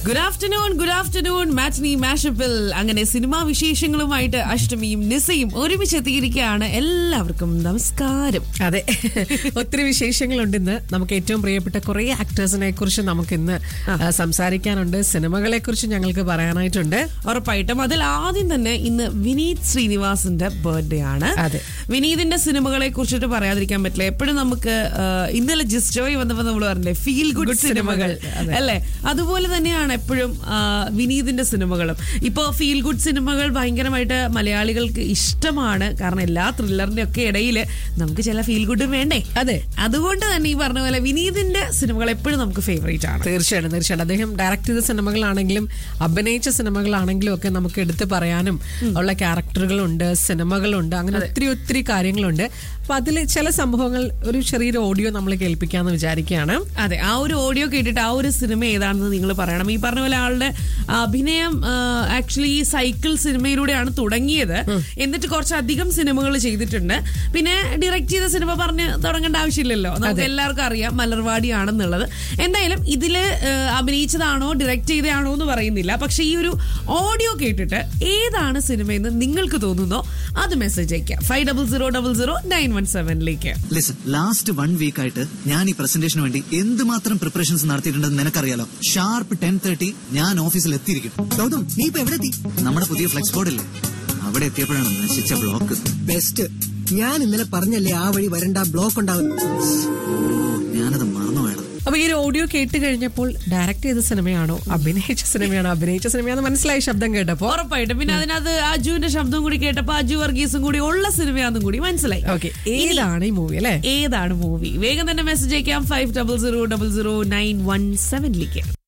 Good afternoon good afternoon matinee മാഷപ്പിൽ അങ്ങനെ cinema വിശേഷങ്ങളുമായിട്ട് അഷ്ടമിയും നിസയും ഒരുമിച്ച് എത്തിയിരിക്കുകയാണ് എല്ലാവർക്കും നമസ്കാരം അതെ ഒത്തിരി വിശേഷങ്ങളുണ്ട് ഇന്ന് നമുക്ക് ഏറ്റവും പ്രിയപ്പെട്ട കുറെ ആക്ടേഴ്സിനെ കുറിച്ച് നമുക്ക് ഇന്ന് ആ, സംസാരിക്കാനുണ്ട് സിനിമകളെ കുറിച്ച് ഞങ്ങൾക്ക് പറയാനായിട്ടുണ്ട് ഉറപ്പായിട്ടും അതിൽ ആദ്യം തന്നെ ഇന്ന് വിനീത് ശ്രീനിവാസിന്റെ ബർത്ത്ഡേ ആണ് അതെ. വിനീതിന്റെ സിനിമകളെ കുറിച്ചിട്ട് പറയാതിരിക്കാൻ പറ്റില്ല എപ്പോഴും നമുക്ക് ആ, ഇന്നലെ ജിസ് ജോയ് വന്നപ്പോ നമ്മൾ പറഞ്ഞില്ലേ ഫീൽ ഗുഡ് Good സിനിമകൾ സിനിമകൾ, അതെ. അല്ലെ അതുപോലെ തന്നെയാണ് എപ്പോഴും ആ, വിനീതിന്റെ സിനിമകളും ഇപ്പോ ഫീൽ ഗുഡ് സിനിമകൾ ഭയങ്കരമായിട്ട് മലയാളികൾക്ക് ഇഷ്ടമാണ് കാരണം എല്ലാ ത്രില്ലറിന്റെ ഒക്കെ ഇടയിൽ നമുക്ക് ചില ഫീൽ ഗുഡും വേണ്ടേ അതെ അതുകൊണ്ട് തന്നെ ഈ പറഞ്ഞ പോലെ വിനീതിന്റെ സിനിമകൾ എപ്പോഴും നമുക്ക് ഫേവറേറ്റ് ആണ് തീർച്ചയായിട്ടും തീർച്ചയായിട്ടും അദ്ദേഹം ഡയറക്ട് ചെയ്ത സിനിമകളാണെങ്കിലും അഭിനയിച്ച സിനിമകളാണെങ്കിലും ഒക്കെ നമുക്ക് എടുത്തു പറയാനും ഉള്ള ക്യാരക്ടറുകളുണ്ട് സിനിമകളുണ്ട് അങ്ങനെ ഒത്തിരി ഒത്തിരി കാര്യങ്ങളുണ്ട് അപ്പൊ അതിൽ ചില സംഭവങ്ങൾ ഒരു ചെറിയൊരു ഓഡിയോ നമ്മൾ കേൾപ്പിക്കാന്ന് വിചാരിക്കുകയാണ് അതെ ആ ഒരു ഓഡിയോ കേട്ടിട്ട് ആ ഒരു സിനിമ ഏതാണെന്ന് നിങ്ങൾ പറയണം ഈ പറഞ്ഞ പോലെ ആളുടെ അഭിനയം ആക്ച്വലി ഈ സൈക്കിൾ സിനിമയിലൂടെയാണ് തുടങ്ങിയത് എന്നിട്ട് കുറച്ചധികം സിനിമകൾ ചെയ്തിട്ടുണ്ട് പിന്നെ ഡയറക്ട് ചെയ്ത സിനിമ പറഞ്ഞ് തുടങ്ങേണ്ട ആവശ്യമില്ലല്ലോ നമുക്ക് എല്ലാവർക്കും അറിയാം മലർവാടിയാണെന്നുള്ളത് എന്തായാലും ഇതില് ആ, അഭിനയിച്ചതാണോ ഡയറക്ട് ചെയ്തതാണോ എന്ന് പറയുന്നില്ല പക്ഷെ ഈ ഒരു ഓഡിയോ കേട്ടിട്ട് ഏതാണ് സിനിമയെന്ന് നിങ്ങൾക്ക് തോന്നുന്നോ അത് മെസ്സേജ് അയക്കാം five double zero double zero nine one സെവനിലേക്ക് ലിസൺ ലാസ്റ്റ് വൺ വീക്ക് ആയിട്ട് ഞാൻ ഈ പ്രസന്റേഷന് വേണ്ടി എന്തുമാത്രം പ്രിപ്പറേഷൻസ് നടത്തിയിട്ടുണ്ടെന്ന് നിനക്കറിയാലോ ഷാർപ്പ് ടെൻ തേർട്ടി ഞാൻ ഓഫീസിൽ എത്തിയിരിക്കും ഗൗതം നീ ഇപ്പൊ എവിടെ എത്തി നമ്മുടെ പുതിയ ഫ്ലെക്സ് ബോർഡില്ലേ അവിടെ എത്തിയപ്പോഴാണ് നശിച്ച ബ്ലോക്ക് ബെസ്റ്റ് ഞാൻ ഇന്നലെ പറഞ്ഞല്ലേ ആ വഴി വരണ്ട ബ്ലോക്ക് ഉണ്ടാവും ഓ ഞാനത് മറന്നു വേണം അപ്പൊ ഈ ഒരു ഓഡിയോ കേട്ട് കഴിഞ്ഞപ്പോൾ ഡയറക്ട് ചെയ്ത സിനിമയാണോ അഭിനയിച്ച സിനിമയാണോ അഭിനയിച്ച സിനിമയാണെന്ന് മനസ്സിലായി ശബ്ദം കേട്ടപ്പോ ഉറപ്പായിട്ടും പിന്നെ അതിനകത്ത് അജുവിന്റെ ശബ്ദം കൂടി കേട്ടപ്പോ അജു വർഗീസും കൂടി ഉള്ള സിനിമയാണെന്നും കൂടി മനസ്സിലായി ഓക്കെ ഏതാണ് ഈ മൂവി അല്ലേ ഏതാണ് മൂവി വേഗം തന്നെ മെസ്സേജ് അയക്കാം five double zero double zero nine one സെവനിലേക്ക്